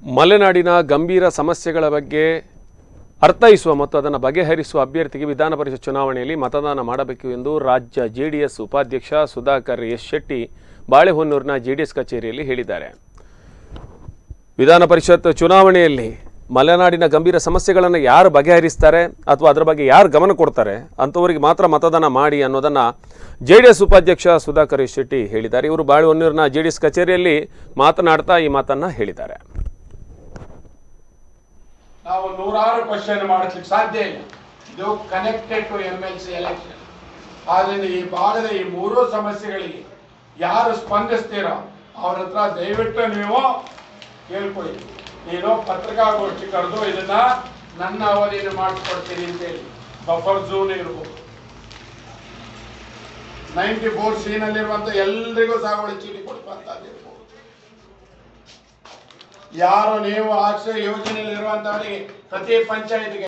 ಮಲೆನಾಡಿನ ಗಂಭೀರ ಸಮಸ್ಯೆಗಳ ಬಗ್ಗೆ ಅರ್ಥೈಸುವ ಮತ್ತು ಅದನ್ನು ಬಗೆಹರಿಸುವ ಅಭ್ಯರ್ಥಿಗೆ ವಿಧಾನ ಪರಿಷತ್ ಚುನಾವಣೆಯಲ್ಲಿ ಮತದಾನ ಮಾಡಬೇಕು ಎಂದು ರಾಜ್ಯ ಜೆಡಿಎಸ್ ಉಪಾಧ್ಯಕ್ಷ ಸುಧಾಕರ್ ಎಸ್ ಶೆಟ್ಟಿ ಬಾಳೆಹೊನ್ನೂರಿನ ಜೆಡಿಎಸ್ ಕಚೇರಿಯಲ್ಲಿ ಹೇಳಿದ್ದಾರೆ ವಿಧಾನ ಪರಿಷತ್ ಚುನಾವಣೆಯಲ್ಲಿ ಮಲೆನಾಡಿನ ಗಂಭೀರ ಸಮಸ್ಯೆಗಳನ್ನು ಯಾರು ಬಗೆಹರಿಸ್ತಾರೆ ಅಥವಾ ಅದರ ಬಗ್ಗೆ ಯಾರು ಗಮನ ಕೊಡ್ತಾರೆ ಅಂಥವರಿಗೆ ಮಾತ್ರ ಮತದಾನ ಮಾಡಿ ಅನ್ನೋದನ್ನು ಜೆ ಡಿ ಎಸ್ ಉಪಾಧ್ಯಕ್ಷ ಸುಧಾಕರ್ ಎಸ್ ಶೆಟ್ಟಿ ಹೇಳಿದ್ದಾರೆ ಇವರು ಬಾಳೆಹೊನ್ನೂರಿನ ಜೆ ಡಿ ಎಸ್ ಕಚೇರಿಯಲ್ಲಿ ಮಾತನಾಡ್ತಾ ಈ ಮಾತನ್ನು ಹೇಳಿದ್ದಾರೆ ನಾವು ನೂರಾರು ಕ್ವಶನ್ ಮಾಡಲಿಕ್ಕೆ ಸಾಧ್ಯ ಇಲ್ಲ ಇದು connected to M L C election ಆದ್ರಿಂದ ಈ ಭಾಗದ ಈ ಮೂರೂ ಸಮಸ್ಯೆಗಳಿಗೆ ಯಾರು ಸ್ಪಂದಿಸ್ತೀರೋ ಅವ್ರ ಹತ್ರ ದಯವಿಟ್ಟು ನೀವು ಕೇಳ್ಕೊಳ್ಳಿ ನೀನು ಪತ್ರಿಕಾಗೋಷ್ಠಿ ಕರೆದು ಇದನ್ನ ನನ್ನ ಅವಧಿಯನ್ನು ಮಾಡಿಸ್ಕೊಡ್ತೀನಿ ಅಂತೇಳಿ ಬಫರ್ ಝೋನ್ ಇರ್ಬೋದು ನೈಂಟಿ ಫೋರ್ ಸೀನಲ್ಲಿರುವಂತ ಎಲ್ರಿಗೂ ಸಾಗುವಳಿ ಚೀಟಿ ಕೊಡುವಂತದ್ದು ಯಾರು ನೀವು ಆಶ್ರಯ ಯೋಜನೆಯಲ್ಲಿ ಇರುವಂತವರಿಗೆ ಪ್ರತಿ ಪಂಚಾಯತ್ಗೆ